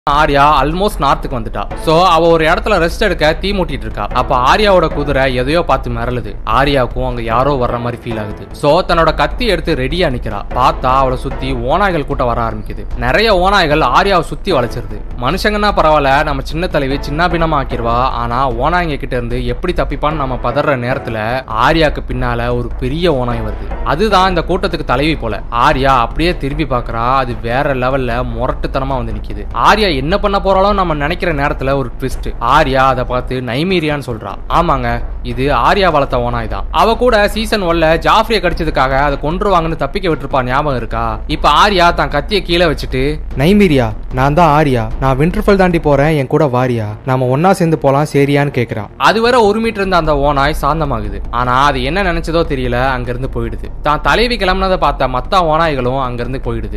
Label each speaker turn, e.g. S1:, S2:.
S1: Arya almost நார்த்துக்கு வந்துட்டா so அவ ஒரு இடத்துல ரெஸ்ட் எடுக்க தீ மூட்டிட்டு இருக்கா அப்ப ஆர்யாவோட குதிரை எதையோ பார்த்து மிரளுது ஆர்யாவுக்கும் அங்க யாரோ வர்ற மாதிரி ஃபீல் ஆகுது சோ தன்னோட கத்தி எடுத்து ரெடியா நிக்கிறா பார்த்தா அவளை சுத்தி ஓநாய்கள் கூட்டம் வர ஆரம்பிக்குது நிறைய ஓநாய்கள் ஆர்யாவை சுத்தி வளைச்சிருது மனுஷங்கன்னா பரவாயில்ல நம்ம சின்ன தலைவி சின்ன பின்னமா ஆக்கிடுவா ஆனா ஓநாய்ங்க கிட்ட இருந்து எப்படி தப்பிப்பான்னு நம்ம பதற நேரத்துல ஆர்யாக்கு பின்னால ஒரு பெரிய ஓநாய் வருது அதுதான் இந்த கூட்டத்துக்கு தலைவி போல ஆர்யா அப்படியே திரும்பி பார்க்கறா அது வேற லெவல்ல முரட்டுத்தனமா வந்து நிக்குது ஆர்யா என்ன பண்ண போறாளோ நம்ம நினைக்கிற நேரத்துல ஒரு ட்விஸ்ட் ஆர்யா அதை பார்த்து நைமீரியான்னு சொல்றா ஆமாங்க இது ஆர்யா வளர்த்த ஓனாய் தான் அவ கூட சீசன் ஒன்ல ஜாஃப்ரிய கடிச்சதுக்காக அதை கொன்றுவாங்கன்னு தப்பிக்க விட்டுருப்பா ஞாபகம் இருக்கா இப்ப ஆர்யா தான் கத்திய கீழே வச்சுட்டு
S2: நைமீரியா நான் தான் ஆரியா நான் விண்டர்ஃபெல் தாண்டி போறேன் என் கூட வாரியா நாம ஒன்னா சேர்ந்து போலாம் சரியான்னு கேக்குறா
S1: அதுவரை ஒரு மீட்டர் இருந்த அந்த ஓனாய் சாந்தமாகுது ஆனா அது என்ன நினைச்சதோ தெரியல அங்கிருந்து போயிடுது தான் தலைவி கிளம்புனதை பார்த்த மத்த ஓநாய்களும் அங்கிருந்து போயிடுது